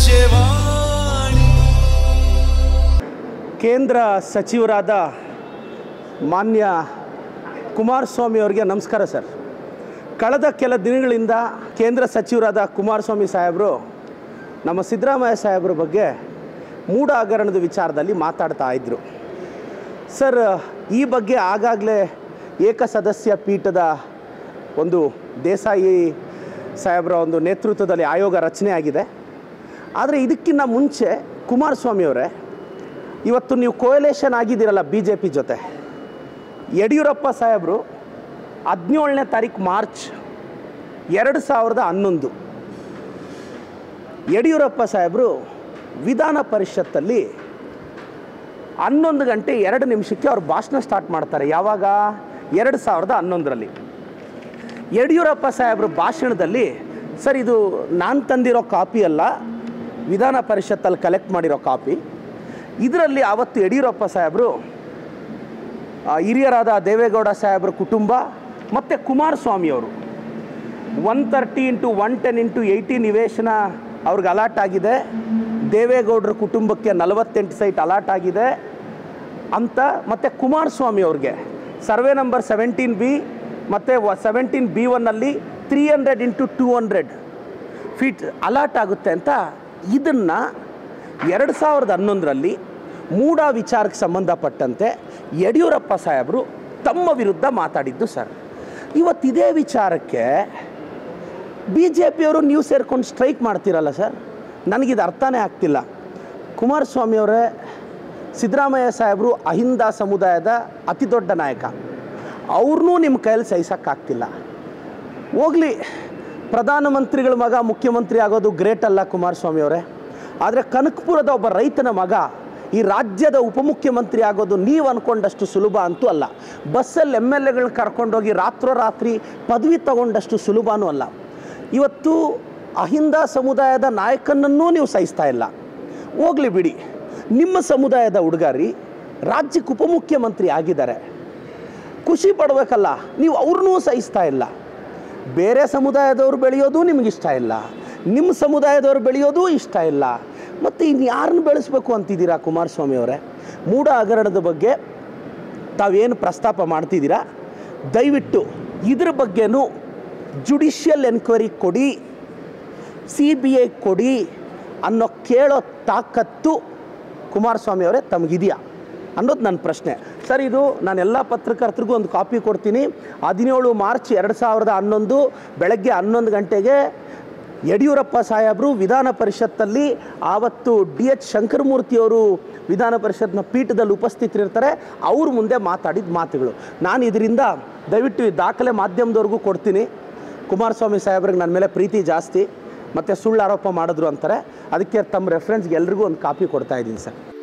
ಭವಿಷ್ಯವಾಣಿ ಕೇಂದ್ರ ಸಚಿವರಾದ ಮಾನ್ಯ ಕುಮಾರಸ್ವಾಮಿ ಅವರಿಗೆ ನಮಸ್ಕಾರ ಸರ್ ಕಳೆದ ಕೆಲ ದಿನಗಳಿಂದ ಕೇಂದ್ರ ಸಚಿವರಾದ ಕುಮಾರಸ್ವಾಮಿ ಸಾಹೇಬರು ನಮ್ಮ ಸಿದ್ದರಾಮಯ್ಯ ಸಾಹೇಬ್ರ ಬಗ್ಗೆ ಮೂಢ ಹಗರಣದ ವಿಚಾರದಲ್ಲಿ ಮಾತಾಡ್ತಾ ಇದ್ದರು ಸರ್ ಈ ಬಗ್ಗೆ ಆಗಾಗಲೇ ಏಕಸದಸ್ಯ ಪೀಠದ ಒಂದು ದೇಸಾಯಿ ಸಾಹೇಬರ ಒಂದು ನೇತೃತ್ವದಲ್ಲಿ ಆಯೋಗ ರಚನೆ ಆಗಿದೆ ಆದರೆ ಇದಕ್ಕಿಂತ ಮುಂಚೆ ಕುಮಾರಸ್ವಾಮಿ ಅವರೇ ಇವತ್ತು ನೀವು ಕೋಯಲೇಷನ್ ಆಗಿದ್ದೀರಲ್ಲ ಬಿ ಜೆ ಪಿ ಜೊತೆ ಯಡಿಯೂರಪ್ಪ ಸಾಹೇಬರು ಹದಿನೇಳನೇ ತಾರೀಕು ಮಾರ್ಚ್ ಎರಡು ಸಾವಿರದ ಹನ್ನೊಂದು ಯಡಿಯೂರಪ್ಪ ಸಾಹೇಬರು ವಿಧಾನ ಪರಿಷತ್ತಲ್ಲಿ ಹನ್ನೊಂದು ಗಂಟೆ ಎರಡು ನಿಮಿಷಕ್ಕೆ ಅವ್ರು ಭಾಷಣ ಸ್ಟಾರ್ಟ್ ಮಾಡ್ತಾರೆ ಯಾವಾಗ ಎರಡು ಸಾವಿರದ ಹನ್ನೊಂದರಲ್ಲಿ ಯಡಿಯೂರಪ್ಪ ಸಾಹೇಬ್ರ ಭಾಷಣದಲ್ಲಿ ಸರ್ ಇದು ನಾನು ತಂದಿರೋ ಕಾಪಿ ಅಲ್ಲ ವಿಧಾನ ಪರಿಷತ್ತಲ್ಲಿ ಕಲೆಕ್ಟ್ ಮಾಡಿರೋ ಕಾಪಿ ಇದರಲ್ಲಿ ಆವತ್ತು ಯಡಿಯೂರಪ್ಪ ಸಾಹೇಬರು ಆ, ಹಿರಿಯರಾದ ದೇವೇಗೌಡ ಸಾಹೇಬ್ರ ಕುಟುಂಬ ಮತ್ತು ಕುಮಾರಸ್ವಾಮಿಯವರು one thirty into one ten into eighty ನಿವೇಶನ ಅವ್ರಿಗೆ ಅಲಾಟ್ ಆಗಿದೆ ದೇವೇಗೌಡರ ಕುಟುಂಬಕ್ಕೆ ನಲವತ್ತೆಂಟು ಸೈಟ್ ಅಲಾಟ್ ಆಗಿದೆ ಅಂತ ಮತ್ತು ಕುಮಾರಸ್ವಾಮಿ ಅವ್ರಿಗೆ ಸರ್ವೆ ನಂಬರ್ ಸೆವೆಂಟೀನ್ ಬಿ ಮತ್ತು ಸೆವೆಂಟೀನ್ ಬಿ ಒನ್ನಲ್ಲಿ three hundred into two hundred feet allot ಆಗುತ್ತೆ ಅಂತ ಇದನ್ನು ಎರಡು ಸಾವಿರದ ಹನ್ನೊಂದರಲ್ಲಿ ಮೂಡ ವಿಚಾರಕ್ಕೆ ಸಂಬಂಧಪಟ್ಟಂತೆ ಯಡಿಯೂರಪ್ಪ ಸಾಹೇಬರು ತಮ್ಮ ವಿರುದ್ಧ ಮಾತಾಡಿದ್ದು ಸರ್ ಇವತ್ತು ಇದೇ ವಿಚಾರಕ್ಕೆ ಬಿ ಜೆ ಪಿಯವರು ನೀವು ಸೇರ್ಕೊಂಡು ಸ್ಟ್ರೈಕ್ ಮಾಡ್ತೀರಲ್ಲ ಸರ್ ನನಗಿದು ಅರ್ಥನೇ ಆಗ್ತಿಲ್ಲ ಕುಮಾರಸ್ವಾಮಿ ಅವರೇ ಸಿದ್ದರಾಮಯ್ಯ ಸಾಹೇಬರು ಅಹಿಂದ ಸಮುದಾಯದ ಅತಿ ದೊಡ್ಡ ನಾಯಕ ಅವ್ರನ್ನೂ ನಿಮ್ಮ ಕೈಯಲ್ಲಿ ಸಹಿಸೋಕ್ಕಾಗ್ತಿಲ್ಲ ಹೋಗಲಿ ಪ್ರಧಾನಮಂತ್ರಿಗಳ ಮಗ ಮುಖ್ಯಮಂತ್ರಿ ಆಗೋದು ಗ್ರೇಟ್ ಅಲ್ಲ ಕುಮಾರಸ್ವಾಮಿ ಅವರೇ ಆದರೆ ಕನಕಪುರದ ಒಬ್ಬ ರೈತನ ಮಗ ಈ ರಾಜ್ಯದ ಉಪಮುಖ್ಯಮಂತ್ರಿ ಆಗೋದು ನೀವು ಅಂದ್ಕೊಂಡಷ್ಟು ಸುಲಭ ಅಂತೂ ಅಲ್ಲ ಬಸ್ಸಲ್ಲಿ ಎಮ್ ಎಲ್ ಎಗಳನ್ನ ಕರ್ಕೊಂಡೋಗಿ ರಾತ್ರೋರಾತ್ರಿ ಪದವಿ ತಗೊಂಡಷ್ಟು ಸುಲಭನೂ ಅಲ್ಲ ಇವತ್ತು ಅಹಿಂದ ಸಮುದಾಯದ ನಾಯಕನನ್ನೂ ನೀವು ಸಹಿಸ್ತಾ ಇಲ್ಲ ಹೋಗಲಿ ಬಿಡಿ ನಿಮ್ಮ ಸಮುದಾಯದ ಹುಡುಗಾರಿ ರಾಜ್ಯಕ್ಕೆ ಉಪಮುಖ್ಯಮಂತ್ರಿ ಆಗಿದ್ದಾರೆ ಖುಷಿ ಪಡಬೇಕಲ್ಲ ನೀವು ಅವ್ರನ್ನೂ ಸಹಿಸ್ತಾ ಇಲ್ಲ ಬೇರೆ ಸಮುದಾಯದವ್ರು ಬೆಳೆಯೋದು ನಿಮ್ಗೆ ಇಷ್ಟ ಇಲ್ಲ ನಿಮ್ಮ ಸಮುದಾಯದವ್ರು ಬೆಳೆಯೋದು ಇಷ್ಟ ಇಲ್ಲ ಮತ್ತು ಇನ್ನು ಯಾರನ್ನ ಬೆಳೆಸ್ಬೇಕು ಅಂತಿದ್ದೀರಾ ಕುಮಾರಸ್ವಾಮಿ ಅವರೇ ಮೂಢ ಹಗರಣದ ಬಗ್ಗೆ ತಾವೇನು ಪ್ರಸ್ತಾಪ ಮಾಡ್ತಿದ್ದೀರಾ ದಯವಿಟ್ಟು ಇದ್ರ ಬಗ್ಗೆನೂ ಜುಡಿಷಿಯಲ್ ಎನ್ಕ್ವೈರಿ ಕೊಡಿ ಸಿ ಬಿ ಐ ಕೊಡಿ ಅನ್ನೋ ಕೇಳೋ ತಾಕತ್ತು ಕುಮಾರಸ್ವಾಮಿ ಅವರೇ ತಮಗಿದೆಯಾ ಅನ್ನೋದು ನನ್ನ ಪ್ರಶ್ನೆ ಸರ್ ಇದು ನಾನು ಎಲ್ಲ ಪತ್ರಕರ್ತರಿಗೂ ಒಂದು ಕಾಪಿ ಕೊಡ್ತೀನಿ ಹದಿನೇಳು ಮಾರ್ಚ್ ಎರಡು ಸಾವಿರದ ಹನ್ನೊಂದು ಬೆಳಗ್ಗೆ ಹನ್ನೊಂದು ಗಂಟೆಗೆ ಯಡಿಯೂರಪ್ಪ ಸಾಹೇಬರು ವಿಧಾನ ಪರಿಷತ್ತಲ್ಲಿ ಆವತ್ತು ಡಿ ಎಚ್ ಶಂಕರಮೂರ್ತಿಯವರು ವಿಧಾನ ಪರಿಷತ್ನ ಪೀಠದಲ್ಲಿ ಉಪಸ್ಥಿತರಿರ್ತಾರೆ ಅವ್ರ ಮುಂದೆ ಮಾತಾಡಿದ ಮಾತುಗಳು ನಾನು ಇದರಿಂದ ದಯವಿಟ್ಟು ಈ ದಾಖಲೆ ಮಾಧ್ಯಮದವ್ರಿಗೂ ಕೊಡ್ತೀನಿ ಕುಮಾರಸ್ವಾಮಿ ಸಾಹೇಬ್ರಿಗೆ ನನ್ನ ಮೇಲೆ ಪ್ರೀತಿ ಜಾಸ್ತಿ ಮತ್ತು ಸುಳ್ಳು ಆರೋಪ ಮಾಡಿದ್ರು ಅಂತಾರೆ ಅದಕ್ಕೆ ತಮ್ಮ ರೆಫರೆನ್ಸ್ಗೆ ಎಲ್ರಿಗೂ ಒಂದು ಕಾಪಿ ಕೊಡ್ತಾ ಇದ್ದೀನಿ ಸರ್